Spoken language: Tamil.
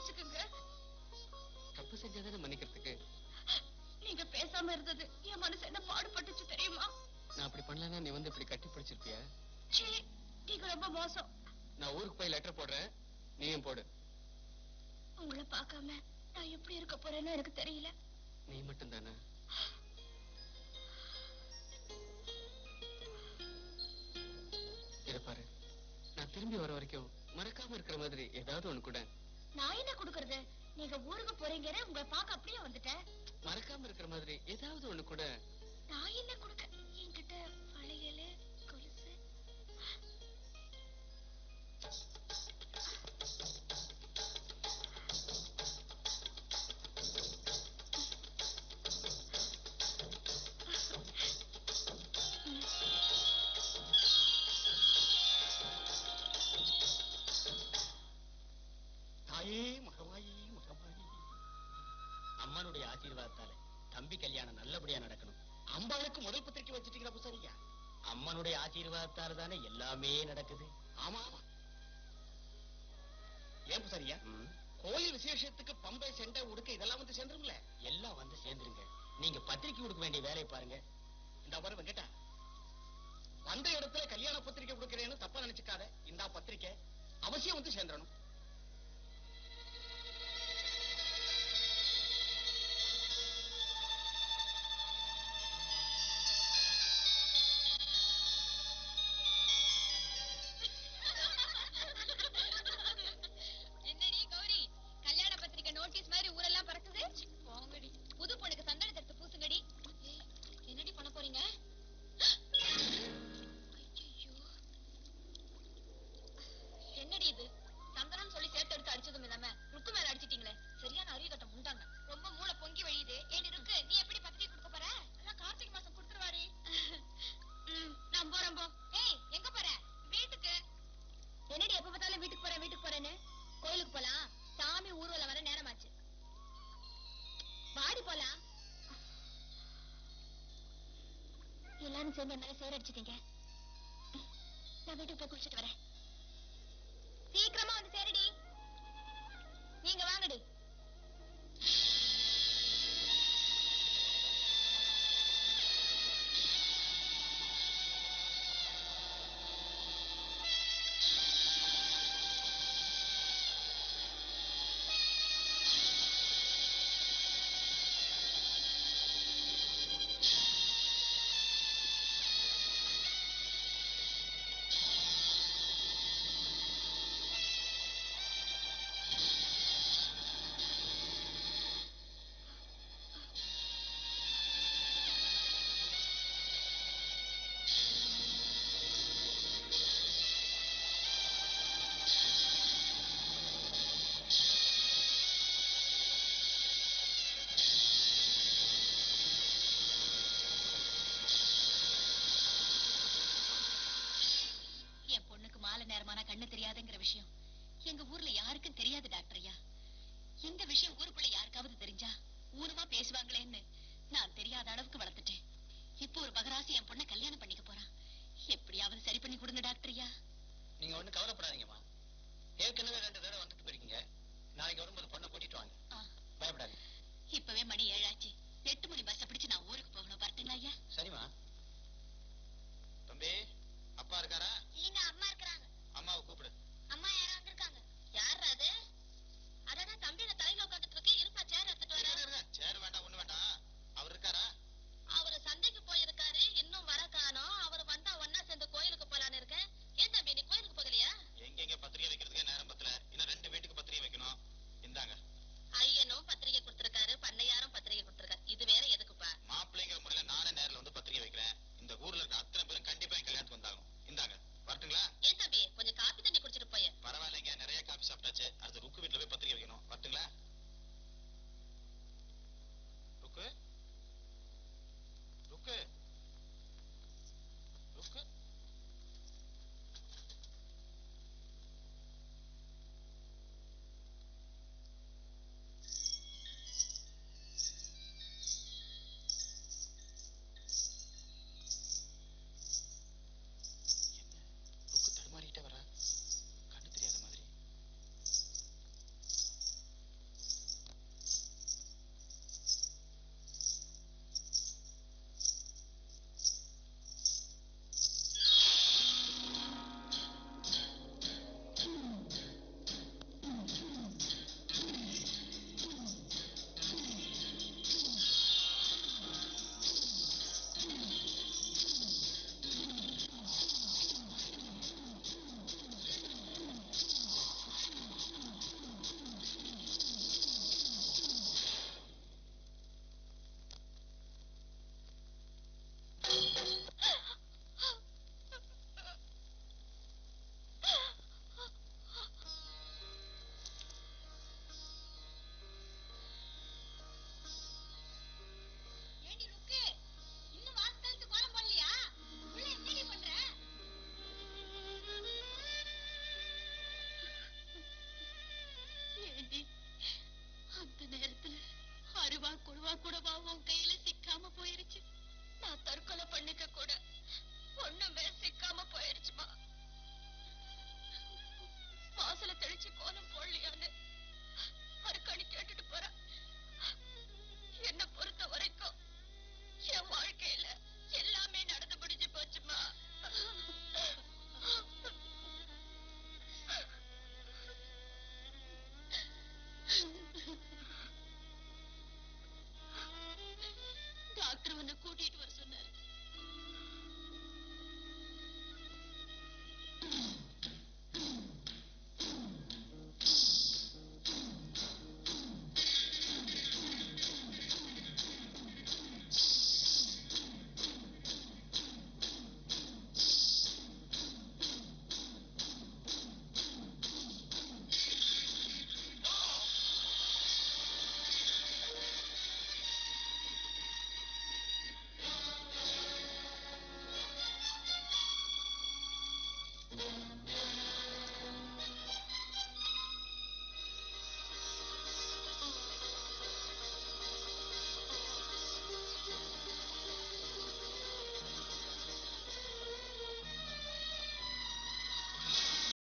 மன்னிச்சுக்குங்க தப்பு செஞ்சாதானே மன்னிக்கிறதுக்கு நீங்க பேசாம இருந்தது என் மனசு என்ன பாடுபட்டுச்சு தெரியுமா நான் அப்படி பண்ணலன்னா நீ வந்து இப்படி கட்டி பிடிச்சிருப்பியா சீ நீங்க ரொம்ப மோசம் நான் ஊருக்கு போய் லெட்டர் போடுறேன் நீயும் போடு உங்களை பார்க்காம நான் எப்படி இருக்க போறேன்னு எனக்கு தெரியல நீ மட்டும் தானே பாரு நான் திரும்பி வர வரைக்கும் மறக்காம இருக்கிற மாதிரி ஏதாவது ஒண்ணு கூட நான் என்ன கொடுக்கறது நீங்க ஊருக்கு போறீங்கன்னு உங்களை பார்க்க அப்படியே வந்துட்டேன் மறக்காம இருக்கிற மாதிரி ஏதாவது ஒண்ணு கூட நான் என்ன கொடுக்க என்கிட்ட வளையல் கொலுசு தாயே மகமாயி மகமாயி அம்மனுடைய ஆசீர்வாதத்தால தம்பி கல்யாணம் நல்லபடியா நடக்கணும் அம்பாளுக்கு முதல் பத்திரிக்கை வச்சுட்டீங்களா புசாரியா அம்மனுடைய ஆசீர்வாதத்தால தானே எல்லாமே நடக்குது ஆமா ஆமா ஏன் புசாரியா கோயில் விசேஷத்துக்கு பம்பை செண்டை உடுக்க இதெல்லாம் வந்து சேர்ந்துருங்களே எல்லாம் வந்து சேர்ந்துருங்க நீங்க பத்திரிக்கை கொடுக்க வேண்டிய வேலையை பாருங்க இந்த பாரு வெங்கடா வந்த இடத்துல கல்யாண பத்திரிக்கை கொடுக்கறேன்னு தப்பா நினைச்சுக்காத இந்த பத்திரிக்கை அவசியம் வந்து சேர்ந்துடணும் என்னடி கௌரி கல்யாண பத்திரிக்கை நோட்டீஸ் மாதிரி ஊரெல்லாம் பறக்குது போங்கடி புது பொண்ணுக்கு சந்தன தட்டு பூசுங்கடி ஏய், என்னடி பண்ண போறீங்க ஐயையோ. என்னடி இது சந்தனம் சொல்லி சேர்த்து எடுத்து அடிச்சதும் இல்லாம ருக்கு மேல அடிச்சிட்டீங்களே சரியான அறிவு கட்டம் உண்டாங்க ரொம்ப மூளை பொங்கி வழியுது ஏன் இருக்கு நீ எப்படி பத்திரிக்கை கொடுக்க போற அதான் கார்த்திகை மாசம் கொடுத்துருவாரி நான் போறேன் போ ஏய் எங்க போற வீட்டுக்கு என்னடி எப்ப பார்த்தாலும் வீட்டுக்கு போறேன் வீட்டுக்கு போறேன்னு கோயிலுக்கு போலாம் சாமி ஊர்வலம் வர நேரமாச்சு வாடி போலாம் எல்லாரும் சேர்ந்து என் மேல சேர அடிச்சுக்கீங்க நான் வீட்டுக்கு போய் குளிச்சிட்டு வரேன் சீக்கிரமா வந்து சேருடி நீங்க வாங்கடி என் பொண்ணுக்கு மாலை நேரமான கண்ணு தெரியாதுங்கிற விஷயம் எங்க ஊர்ல யாருக்கும் தெரியாது டாக்டர் ஐயா இந்த விஷயம் ஊருக்குள்ள யாருக்காவது தெரிஞ்சா ஊருமா பேசுவாங்களேன்னு நான் தெரியாத அளவுக்கு வளர்த்துட்டேன் இப்போ ஒரு மகராசி என் பொண்ணை கல்யாணம் பண்ணிக்க போறான் எப்படியாவது சரி பண்ணி கொடுங்க டாக்டர் ஐயா நீங்க ஒண்ணு கவலைப்படாதீங்கம்மா ஏற்கனவே ரெண்டு தடவை வந்துட்டு போயிருக்கீங்க